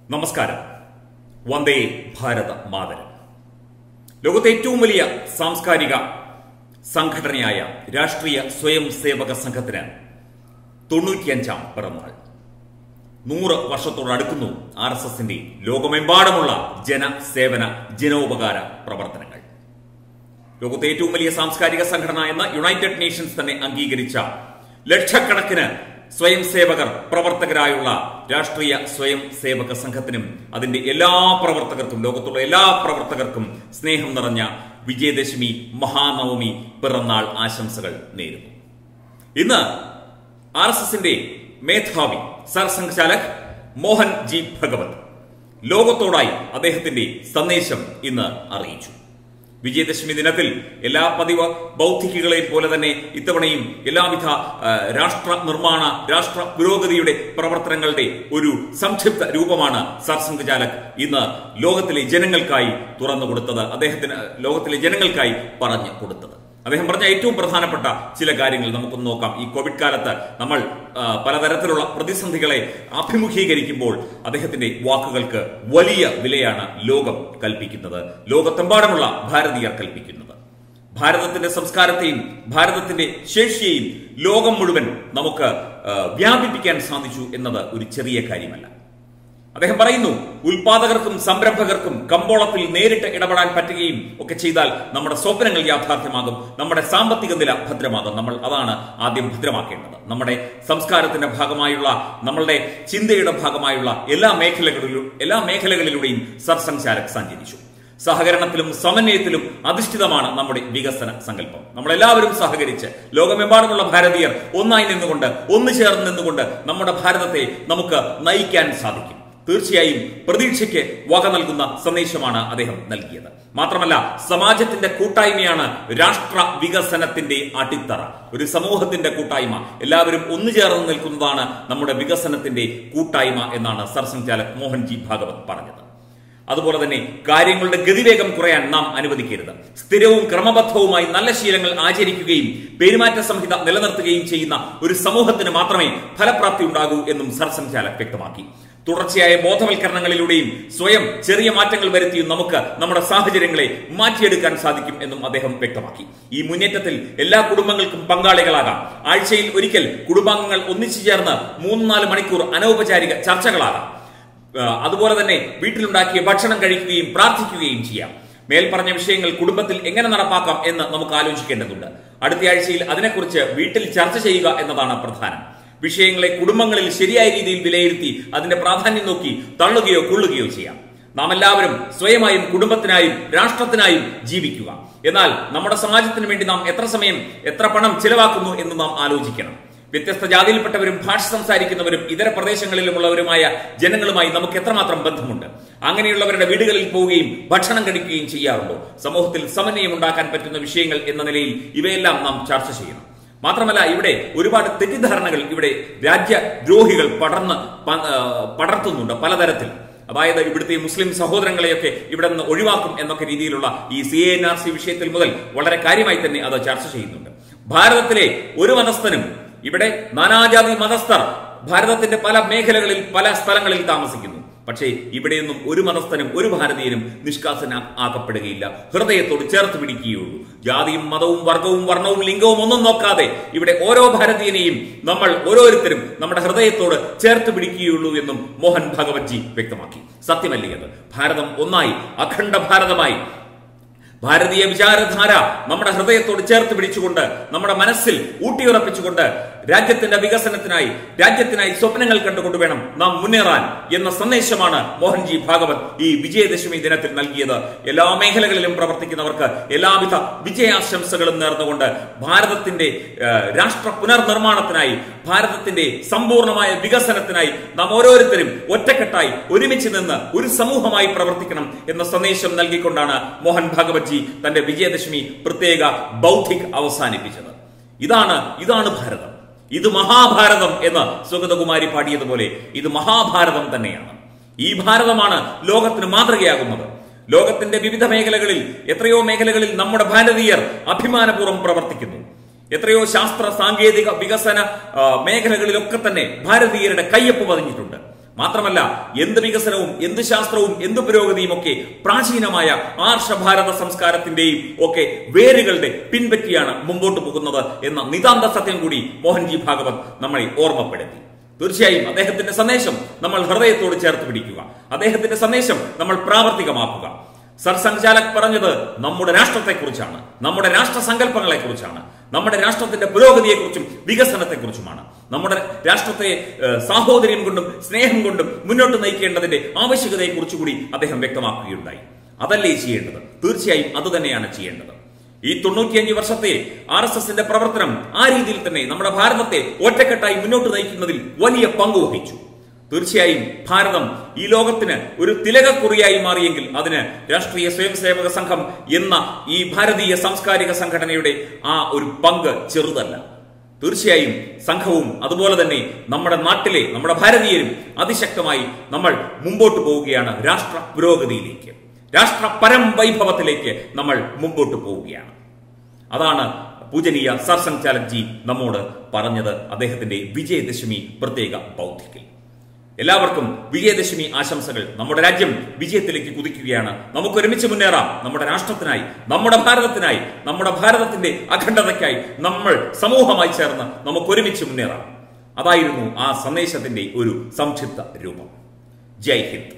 നമസ്കാരം വന്ദേ ഭാരത മാതരം ലോകത്തെ ഏറ്റവും വലിയ സാംസ്കാരിക സംഘടനയായ രാഷ്ട്രീയ സ്വയം സേവക സംഘത്തിന് തൊണ്ണൂറ്റിയഞ്ചാം പിറന്നാൾ നൂറ് വർഷത്തോടടുക്കുന്നു ആർ എസ് എസിന്റെ ലോകമെമ്പാടുമുള്ള ജനസേവന ജനോപകാര പ്രവർത്തനങ്ങൾ ലോകത്തെ ഏറ്റവും വലിയ സാംസ്കാരിക സംഘടന എന്ന യുണൈറ്റഡ് നേഷൻസ് തന്നെ അംഗീകരിച്ച ലക്ഷക്കണക്കിന് സ്വയം സേവകർ പ്രവർത്തകരായുള്ള രാഷ്ട്രീയ സ്വയം സേവക സംഘത്തിനും അതിന്റെ എല്ലാ പ്രവർത്തകർക്കും ലോകത്തുള്ള എല്ലാ പ്രവർത്തകർക്കും സ്നേഹം നിറഞ്ഞ വിജയദശമി മഹാനവമി പിറന്നാൾ ആശംസകൾ നേരുന്നു ഇന്ന് ആർ എസ് എസിന്റെ മേധാവി സർസംഘചാലക് മോഹൻ ജി ഭഗവത് ലോകത്തോടായി അദ്ദേഹത്തിന്റെ സന്ദേശം ഇന്ന് അറിയിച്ചു വിജയദശമി ദിനത്തിൽ എല്ലാ പതിവ് ബൗദ്ധികളെയും പോലെ തന്നെ ഇത്തവണയും എല്ലാവിധ ആ, രാഷ്ട്ര നിർമ്മാണ രാഷ്ട്ര പുരോഗതിയുടെ പ്രവർത്തനങ്ങളുടെ ഒരു സംക്ഷിപ്ത രൂപമാണ് സർസംഘചാലക് ഇന്ന് ലോകത്തിലെ ജനങ്ങൾക്കായി തുറന്നു കൊടുത്തത് അദ്ദേഹത്തിന് ലോകത്തിലെ ജനങ്ങൾക്കായി പറഞ്ഞു കൊടുത്തത് അദ്ദേഹം പറഞ്ഞ ഏറ്റവും പ്രധാനപ്പെട്ട ചില കാര്യങ്ങൾ നമുക്കൊന്ന് നോക്കാം ഈ കോവിഡ് കാലത്ത് നമ്മൾ ആ, പലതരത്തിലുള്ള പ്രതിസന്ധികളെ അഭിമുഖീകരിക്കുമ്പോൾ അദ്ദേഹത്തിന്റെ വാക്കുകൾക്ക് വലിയ വിലയാണ് ലോകം കൽപ്പിക്കുന്നത് ലോകത്തെമ്പാടുമുള്ള ഭാരതീയർ കൽപ്പിക്കുന്നത് ഭാരതത്തിന്റെ സംസ്കാരത്തെയും ഭാരതത്തിന്റെ ശേഷിയെയും ലോകം മുഴുവൻ നമുക്ക് ആ, വ്യാപിപ്പിക്കാൻ സാധിച്ചു എന്നത് ഒരു ചെറിയ കാര്യമല്ല അദ്ദേഹം പറയുന്നു ഉൽപാദകർക്കും സംരംഭകർക്കും കമ്പോളത്തിൽ നേരിട്ട് ഇടപെടാൻ പറ്റുകയും ഒക്കെ ചെയ്താൽ നമ്മുടെ സ്വപ്നങ്ങൾ യാഥാർത്ഥ്യമാകും നമ്മുടെ സാമ്പത്തിക നില ഭദ്രമാകും നമ്മൾ അതാണ് ആദ്യം ഭദ്രമാക്കേണ്ടത് നമ്മുടെ സംസ്കാരത്തിന്റെ ഭാഗമായുള്ള നമ്മളുടെ ചിന്തയുടെ ഭാഗമായുള്ള എല്ലാ മേഖലകളിലും എല്ലാ മേഖലകളിലൂടെയും സർസംഘചാലക് സഞ്ചരിച്ചു സഹകരണത്തിലും സമന്വയത്തിലും അധിഷ്ഠിതമാണ് നമ്മുടെ വികസന സങ്കല്പം നമ്മളെല്ലാവരും സഹകരിച്ച് ലോകമെമ്പാടുമുള്ള ഭാരതീയർ ഒന്നായി നിന്നുകൊണ്ട് ഒന്നു ചേർന്ന് നിന്നുകൊണ്ട് നമ്മുടെ ഭാരതത്തെ നമുക്ക് നയിക്കാൻ സാധിക്കും തീർച്ചയായും പ്രതീക്ഷയ്ക്ക് വക നൽകുന്ന സന്ദേശമാണ് അദ്ദേഹം നൽകിയത് മാത്രമല്ല സമാജത്തിന്റെ കൂട്ടായ്മയാണ് രാഷ്ട്ര വികസനത്തിന്റെ അടിത്തറ ഒരു സമൂഹത്തിന്റെ കൂട്ടായ്മ എല്ലാവരും ഒന്നു ചേർന്ന് നിൽക്കുന്നതാണ് നമ്മുടെ വികസനത്തിന്റെ കൂട്ടായ്മ എന്നാണ് സർസംഘാലക് മോഹൻജി ഭാഗവത് പറഞ്ഞത് അതുപോലെ തന്നെ കാര്യങ്ങളുടെ ഗതിവേഗം കുറയാൻ നാം അനുവദിക്കരുത് സ്ഥിരവും ക്രമബദ്ധവുമായി നല്ല ശീലങ്ങൾ ആചരിക്കുകയും പെരുമാറ്റ സംഹിത നിലനിർത്തുകയും ചെയ്യുന്ന ഒരു സമൂഹത്തിന് മാത്രമേ ഫലപ്രാപ്തി ഉണ്ടാകൂ എന്നും സർസംഘാലക് വ്യക്തമാക്കി തുടർച്ചയായ ബോധവൽക്കരണങ്ങളിലൂടെയും സ്വയം ചെറിയ മാറ്റങ്ങൾ വരുത്തിയും നമുക്ക് നമ്മുടെ സാഹചര്യങ്ങളെ മാറ്റിയെടുക്കാൻ സാധിക്കും എന്നും അദ്ദേഹം വ്യക്തമാക്കി ഈ മുന്നേറ്റത്തിൽ എല്ലാ കുടുംബങ്ങൾക്കും പങ്കാളികളാകാം ആഴ്ചയിൽ ഒരിക്കൽ കുടുംബാംഗങ്ങൾ ഒന്നിച്ചു ചേർന്ന് മൂന്ന് നാല് മണിക്കൂർ അനൗപചാരിക ചർച്ചകളാകാം ആ, അതുപോലെ തന്നെ വീട്ടിലുണ്ടാക്കിയ ഭക്ഷണം കഴിക്കുകയും പ്രാർത്ഥിക്കുകയും ചെയ്യാം മേൽപ്പറഞ്ഞ വിഷയങ്ങൾ കുടുംബത്തിൽ എങ്ങനെ നടപ്പാക്കാം എന്ന് നമുക്ക് ആലോചിക്കേണ്ടതുണ്ട് അടുത്ത ആഴ്ചയിൽ അതിനെക്കുറിച്ച് വീട്ടിൽ ചർച്ച ചെയ്യുക എന്നതാണ് പ്രധാനം വിഷയങ്ങളെ കുടുംബങ്ങളിൽ ശരിയായ രീതിയിൽ വിലയിരുത്തി അതിന്റെ പ്രാധാന്യം നോക്കി തള്ളുകയോ കൊള്ളുകയോ ചെയ്യാം നാം എല്ലാവരും സ്വയമായും കുടുംബത്തിനായും രാഷ്ട്രത്തിനായും ജീവിക്കുക എന്നാൽ നമ്മുടെ സമാജത്തിന് വേണ്ടി നാം എത്ര സമയം എത്ര പണം ചിലവാക്കുന്നു എന്ന് നാം ആലോചിക്കണം വ്യത്യസ്ത ജാതിയിൽപ്പെട്ടവരും ഭാഷ സംസാരിക്കുന്നവരും ഇതര പ്രദേശങ്ങളിലുമുള്ളവരുമായ ജനങ്ങളുമായി നമുക്ക് എത്രമാത്രം ബന്ധമുണ്ട് അങ്ങനെയുള്ളവരുടെ വീടുകളിൽ പോവുകയും ഭക്ഷണം കഴിക്കുകയും ചെയ്യാറുണ്ടോ സമൂഹത്തിൽ സമന്വയം ഉണ്ടാക്കാൻ പറ്റുന്ന വിഷയങ്ങൾ എന്ന നിലയിൽ ഇവയെല്ലാം നാം ചർച്ച ചെയ്യണം മാത്രമല്ല ഇവിടെ ഒരുപാട് തെറ്റിദ്ധാരണകൾ ഇവിടെ രാജ്യദ്രോഹികൾ പടർന്ന് പ- ആ, പടർത്തുന്നുണ്ട് പലതരത്തിൽ അതായത് ഇവിടുത്തെ മുസ്ലിം സഹോദരങ്ങളെയൊക്കെ ഇവിടെ നിന്ന് ഒഴിവാക്കും എന്നൊക്കെ രീതിയിലുള്ള ഈ സി എൻ ആർ സി വിഷയത്തിൽ മുതൽ വളരെ കാര്യമായി തന്നെ അത് ചർച്ച ചെയ്യുന്നുണ്ട് ഭാരതത്തിലെ ഒരു മതസ്ഥനും ഇവിടെ നാനാജാതി മതസ്ഥർ ഭാരതത്തിന്റെ പല മേഖലകളിൽ പല സ്ഥലങ്ങളിൽ താമസിക്കുന്നു പക്ഷേ ഇവിടെയൊന്നും ഒരു മതസ്ഥനും ഒരു ഭാരതീയനും നിഷ്കാസന ആക്കപ്പെടുകയില്ല ഹൃദയത്തോട് ചേർത്ത് പിടിക്കുകയുള്ളൂ ജാതിയും മതവും വർഗവും വർണ്ണവും ലിംഗവും ഒന്നും നോക്കാതെ ഇവിടെ ഓരോ ഭാരതീയനെയും നമ്മൾ ഓരോരുത്തരും നമ്മുടെ ഹൃദയത്തോട് ചേർത്ത് പിടിക്കുകയുള്ളൂ എന്നും മോഹൻ ഭഗവത്ജി വ്യക്തമാക്കി സത്യമല്ലേ അത് ഭാരതം ഒന്നായി അഖണ്ഡ ഭാരതമായി ഭാരതീയ വിചാരധാര നമ്മുടെ ഹൃദയത്തോട് ചേർത്ത് പിടിച്ചുകൊണ്ട് നമ്മുടെ മനസ്സിൽ ഊട്ടിയുറപ്പിച്ചുകൊണ്ട് രാജ്യത്തിന്റെ വികസനത്തിനായി രാജ്യത്തിനായി സ്വപ്നങ്ങൾ കണ്ടുകൊണ്ട് വേണം നാം മുന്നേറാൻ എന്ന സന്ദേശമാണ് മോഹൻജി ഭാഗവത് ഈ വിജയദശമി ദിനത്തിൽ നൽകിയത് എല്ലാ മേഖലകളിലും പ്രവർത്തിക്കുന്നവർക്ക് എല്ലാവിധ വിജയാശംസകളും നേർന്നുകൊണ്ട് ഭാരതത്തിന്റെ ഏഹ്, രാഷ്ട്ര പുനർനിർമ്മാണത്തിനായി ഭാരതത്തിന്റെ സമ്പൂർണമായ വികസനത്തിനായി നാം ഓരോരുത്തരും ഒറ്റക്കെട്ടായി ഒരുമിച്ച് നിന്ന് ഒരു സമൂഹമായി പ്രവർത്തിക്കണം എന്ന സന്ദേശം നൽകിക്കൊണ്ടാണ് മോഹൻ ഭാഗവത്ജി തന്റെ വിജയദശമി പ്രത്യേക ബൗദ്ധിക് അവസാനിപ്പിച്ചത് ഇതാണ് ഇതാണ് ഭാരതം ഇത് മഹാഭാരതം എന്ന് സുഗതകുമാരി പാടിയതുപോലെ ഇത് മഹാഭാരതം തന്നെയാണ് ഈ ഭാരതമാണ് ലോകത്തിന് മാതൃകയാകുന്നത് ലോകത്തിന്റെ വിവിധ മേഖലകളിൽ എത്രയോ മേഖലകളിൽ നമ്മുടെ ഭാരതീയർ അഭിമാനപൂർവ്വം പ്രവർത്തിക്കുന്നു എത്രയോ ശാസ്ത്ര സാങ്കേതിക വികസന ആ, മേഖലകളിലൊക്കെ തന്നെ ഭാരതീയരുടെ കയ്യൊപ്പ് പതിഞ്ഞിട്ടുണ്ട് മാത്രമല്ല എന്ത് വികസനവും എന്ത് ശാസ്ത്രവും എന്ത് പുരോഗതിയും ഒക്കെ പ്രാചീനമായ ആർഷഭാരത സംസ്കാരത്തിന്റെയും ഒക്കെ വേരുകളുടെ പിൻപറ്റിയാണ് മുമ്പോട്ട് പോകുന്നത് എന്ന നിതാന്ത സത്യം കൂടി മോഹൻജി ഭാഗവത് നമ്മളെ ഓർമ്മപ്പെടുത്തി തീർച്ചയായും അദ്ദേഹത്തിന്റെ സന്ദേശം നമ്മൾ ഹൃദയത്തോട് ചേർത്ത് പിടിക്കുക അദ്ദേഹത്തിന്റെ സന്ദേശം നമ്മൾ പ്രാവർത്തികമാക്കുക സർ സംഘാലക് പറഞ്ഞത് നമ്മുടെ രാഷ്ട്രത്തെക്കുറിച്ചാണ് നമ്മുടെ രാഷ്ട്ര സങ്കല്പങ്ങളെ കുറിച്ചാണ് നമ്മുടെ രാഷ്ട്രത്തിന്റെ പുരോഗതിയെക്കുറിച്ചും വികസനത്തെക്കുറിച്ചുമാണ് നമ്മുടെ രാഷ്ട്രത്തെ ഏഹ്, സാഹോദര്യം കൊണ്ടും സ്നേഹം കൊണ്ടും മുന്നോട്ട് നയിക്കേണ്ടതിന്റെ ആവശ്യകതയെക്കുറിച്ച് കൂടി അദ്ദേഹം വ്യക്തമാക്കുകയുണ്ടായി അതല്ലേ ചെയ്യേണ്ടത് തീർച്ചയായും അത് തന്നെയാണ് ചെയ്യേണ്ടത് ഈ തൊണ്ണൂറ്റിയഞ്ച് വർഷത്തെ ആർ എസ് എസിന്റെ പ്രവർത്തനം ആ രീതിയിൽ തന്നെ നമ്മുടെ ഭാരതത്തെ ഒറ്റക്കെട്ടായി മുന്നോട്ട് നയിക്കുന്നതിൽ വലിയ പങ്ക് വഹിച്ചു തീർച്ചയായും ഭാരതം ഈ ലോകത്തിന് ഒരു തിലകക്കുറിയായി മാറിയെങ്കിൽ അതിന് രാഷ്ട്രീയ സ്വയംസേവക സംഘം എന്ന ഈ ഭാരതീയ സാംസ്കാരിക സംഘടനയുടെ ആ ഒരു പങ്ക് ചെറുതല്ല തീർച്ചയായും സംഘവും അതുപോലെ തന്നെ നമ്മുടെ നാട്ടിലെ നമ്മുടെ ഭാരതീയരും അതിശക്തമായി നമ്മൾ മുമ്പോട്ട് പോവുകയാണ് രാഷ്ട്ര പുരോഗതിയിലേക്ക് രാഷ്ട്ര പരംവൈഭവത്തിലേക്ക് നമ്മൾ മുമ്പോട്ട് പോവുകയാണ് അതാണ് പൂജനീയ സർസംഘ് ചാലക്ജി നമ്മോട് പറഞ്ഞത് അദ്ദേഹത്തിന്റെ വിജയദശമി പ്രത്യേക ബൗദ്ധിക്കിൽ എല്ലാവർക്കും വിജയദശമി ആശംസകൾ നമ്മുടെ രാജ്യം വിജയത്തിലേക്ക് കുതിക്കുകയാണ് നമുക്ക് ഒരുമിച്ച് മുന്നേറാം നമ്മുടെ രാഷ്ട്രത്തിനായി നമ്മുടെ ഭാരതത്തിനായി നമ്മുടെ ഭാരതത്തിന്റെ അഖണ്ഡതയ്ക്കായി നമ്മൾ സമൂഹമായി ചേർന്ന് നമുക്ക് ഒരുമിച്ച് മുന്നേറാം അതായിരുന്നു ആ സന്ദേശത്തിന്റെ ഒരു സംക്ഷിപ്ത രൂപം ജയ് ഹിന്ദ്